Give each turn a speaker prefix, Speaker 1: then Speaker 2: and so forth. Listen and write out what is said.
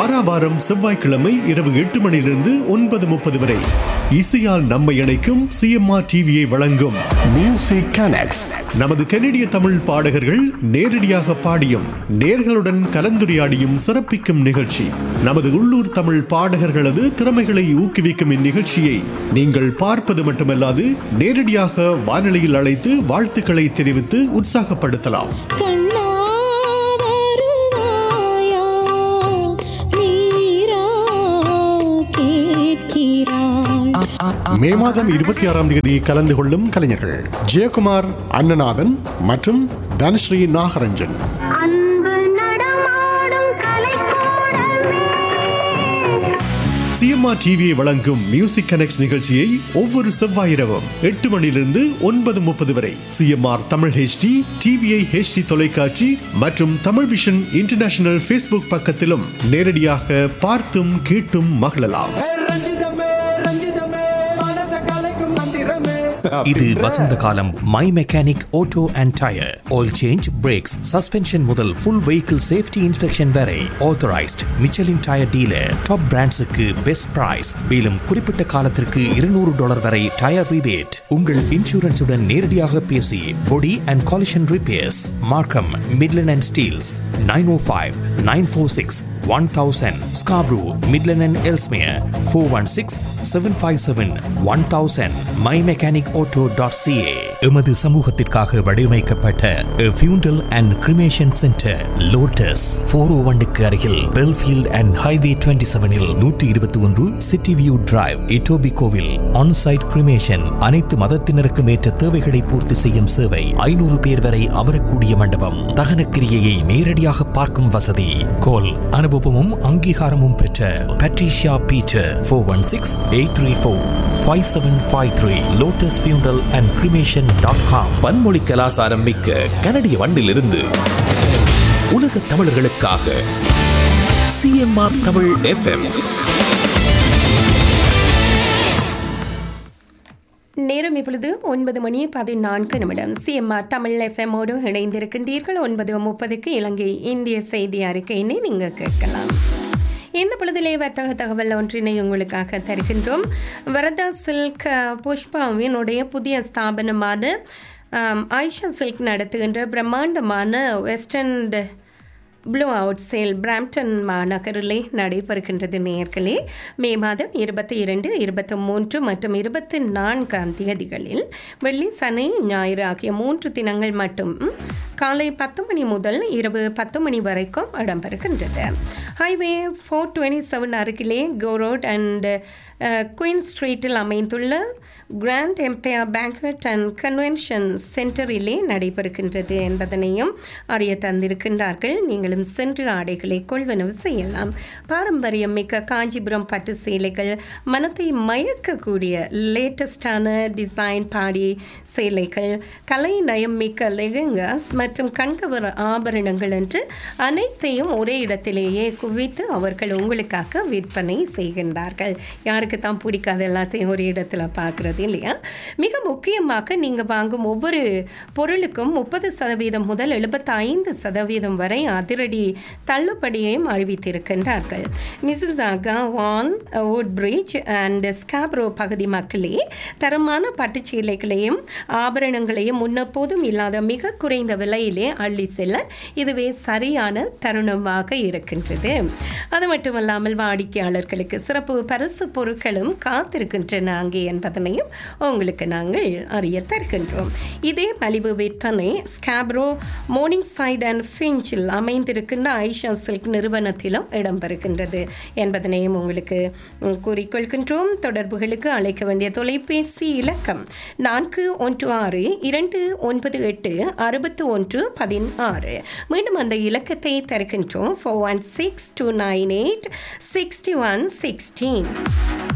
Speaker 1: வாரா வாரம் செவ்வாய்க்கிழமை இரவு எட்டு மணியிலிருந்து ஒன்பது முப்பது வரை இசையால் நம்மை இணைக்கும் சிஎம்ஆர் டிவியை வழங்கும்
Speaker 2: மியூசிக் கனெக்ட்ஸ்
Speaker 1: நமது கனடிய தமிழ் பாடகர்கள் நேரடியாக பாடியும் நேர்களுடன் கலந்துரையாடியும் சிறப்பிக்கும் நிகழ்ச்சி நமது உள்ளூர் தமிழ் பாடகர்களது திறமைகளை ஊக்குவிக்கும் இந்நிகழ்ச்சியை நீங்கள் பார்ப்பது மட்டுமல்லாது நேரடியாக வானொலியில் அழைத்து வாழ்த்துக்களை தெரிவித்து உற்சாகப்படுத்தலாம்
Speaker 3: கண்ணா வருவாயா நீரா கேட்கிறாய்
Speaker 2: மே மாதம் இருபத்தி ஆறாம் தேதி கலந்து கொள்ளும் கலைஞர்கள் ஜெயக்குமார் அண்ணநாதன் மற்றும் தனஸ்ரீ நாகரஞ்சன்
Speaker 3: அன்பு நடமாடும் கலைக்கூடமே
Speaker 1: சிஎம்ஆர் டிவியை வழங்கும் மியூசிக் கனெக்ட் நிகழ்ச்சியை ஒவ்வொரு செவ்வாய் இரவும் எட்டு மணியிலிருந்து ஒன்பது முப்பது வரை CMR Tamil HD TVI HD தொலைக்காட்சி மற்றும் தமிழ் விஷன் இன்டர்நேஷனல் ஃபேஸ்புக் பக்கத்திலும் நேரடியாக பார்த்தும் கேட்டும் மகிழலாம்
Speaker 4: ஹே ரஞ்சிதமே ரஞ்சிதமே மனச கலைக்கும் மந்திரமே
Speaker 5: இது வசந்த காலம் my mechanic auto and tyre oil change brakes suspension முதல் ஃபுல் வெஹிக்கிள் சேஃப்டி இன்ஸ்பெக்ஷன் வரை authorised Michelin tyre dealer top பிராண்ட்ஸுக்கு பெஸ்ட் பிரைஸ் மேலும் குறிப்பிட்ட காலத்திற்கு இருநூறு டாலர் வரை டயர் ரிபேட் உங்கள் இன்சூரன்ஸுடன் நேரடியாக பேசி body and collision repairs Markham Midland and Steeles nine O five nine four six one thousand Scarborough Midland and Ellesmere four one six seven five seven one thousand my mechanic auto dot CA எமது சமூகத்திற்காக வடிவமைக்கப்பட்ட funeral and cremation centre Lotus four O ஒன்னுக்கு அருகில் Belfield and highway twenty செவனில் நூற்றி இருபத்தி ஒன்று city view drive இட்டோபி கோவில் ஆன்சைட் கிரிமேஷன் அனைத்து மதத்தினருக்கும் ஏற்ற தேவைகளை பூர்த்தி செய்யும் சேவை ஐநூறு பேர் வரை அமரக்கூடிய மண்டபம் தகனக்கிரியையை நேரடியாக பார்க்கும் வசதி கோல் அனுபவமும் அங்கீகாரமும் பெற்ற Patricia Peter four one six eight three four five seven five three Lotus funeral and cremation dot com
Speaker 6: பன்மொழி கலாசாரம் மிக்க கனடிய வண்டிலிருந்து உலக தமிழர்களுக்காக சிஎம்ஆர் தமிழ் எஃப்எம்
Speaker 7: நேரம் இப்பொழுது ஒன்பது மணி பதினான்கு நிமிடம் சிஎம்ஆர் தமிழ் எஃப்எம்மோடு இணைந்திருக்கின்றீர்கள் ஒன்பது முப்பதுக்கு இலங்கை இந்திய செய்தி அறிக்கையினை நீங்கள் கேட்கலாம் இந்த பொழுதிலே வர்த்தக தகவல் ஒன்றினை உங்களுக்காக தருகின்றோம் வரதா சில்க் அஹ், புஷ்பாவினுடைய புதிய ஸ்தாபனமான ஆம், ஆயிஷா சில்க் நடத்துகின்ற பிரம்மாண்டமான western blowout sale Brampton மாநகரிலே நடைபெறுகின்றது நேர்களே மே மாதம் இருபத்தி இரண்டு இருபத்தி மூன்று மற்றும் இருபத்தி நான்காம் தேதிகளில் வெள்ளி சனி ஞாயிறு ஆகிய மூன்று தினங்கள் மட்டும் காலை பத்து மணி முதல் இரவு பத்து மணி வரைக்கும் இடம்பெறுகின்றது ஹைவே ஃபோர் டுவெண்ட்டி செவன் அருகிலே கோ ரோட் அண்ட் குயின் ஸ்ட்ரீட்டில் அமைந்துள்ள Grand Empire Banquet and Convention சென்டரிலே நடைபெறுகின்றது என்பதனையும் அறிய தந்திருக்கின்றார்கள் நீங்களும் சென்று ஆடைகளை கொள்வனவு செய்யலாம் பாரம்பரியம் மிக்க காஞ்சிபுரம் பட்டு சேலைகள் மனத்தை மயக்கக்கூடிய லேட்டஸ்டான டிசைன் பாடி சேலைகள் கலை நயம் மிக்க லெகங்காஸ் மற்றும் கண்கவர் ஆபரணங்கள் என்று அனைத்தையும் ஒரே இடத்திலேயே குவித்து அவர்கள் உங்களுக்காக விற்பனை செய்கின்றார்கள் யாருக்கு தான் பிடிக்காத எல்லாத்தையும் ஒரு இடத்துல பார்க்குறது இல்லையா மிக முக்கியமாக நீங்கள் வாங்கும் ஒவ்வொரு பொருளுக்கும் முப்பது சதவீதம் முதல் எழுபத்தைந்து சதவீதம் வரை அதிரடி தள்ளுபடியையும் அறிவித்திருக்கின்றார்கள் Mississauga Vaughan Woodbridge and Scarborough பகுதி மக்களே தரமான பட்டுச் சீலைகளையும் ஆபரணங்களையும் முன்னெப்போதும் இல்லாத மிக குறைந்த விலையிலே அள்ளி செல்ல இதுவே சரியான தருணமாக இருக்கின்றது அது மட்டுமல்லாமல் வாடிக்கையாளர்களுக்கு சிறப்பு பரிசு பொருட்களும் காத்திருக்கின்றன அங்கே என்பதனையும் உங்களுக்கு நாங்கள் அறிய தருகின்றோம் இதே மலிவு விற்பனை ஸ்காப்ரோ மோர்னிங் சைட் அண்ட் ஃபிஞ்சில் அமைந்திருக்கின்ற ஐஷா சில்க் நிறுவனத்திலும் இடம்பெறுகின்றது என்பதனையும் உங்களுக்கு ம், கூறிக்கொள்கின்றோம் தொடர்புகளுக்கு அழைக்க வேண்டிய தொலைபேசி இலக்கம் நான்கு ஒன்று ஆறு இரண்டு ஒன்பது எட்டு அறுபத்து ஒன்று பதினாறு மீண்டும் அந்த இலக்கத்தை தருகின்றோம் four one six two nine eight sixty one sixteen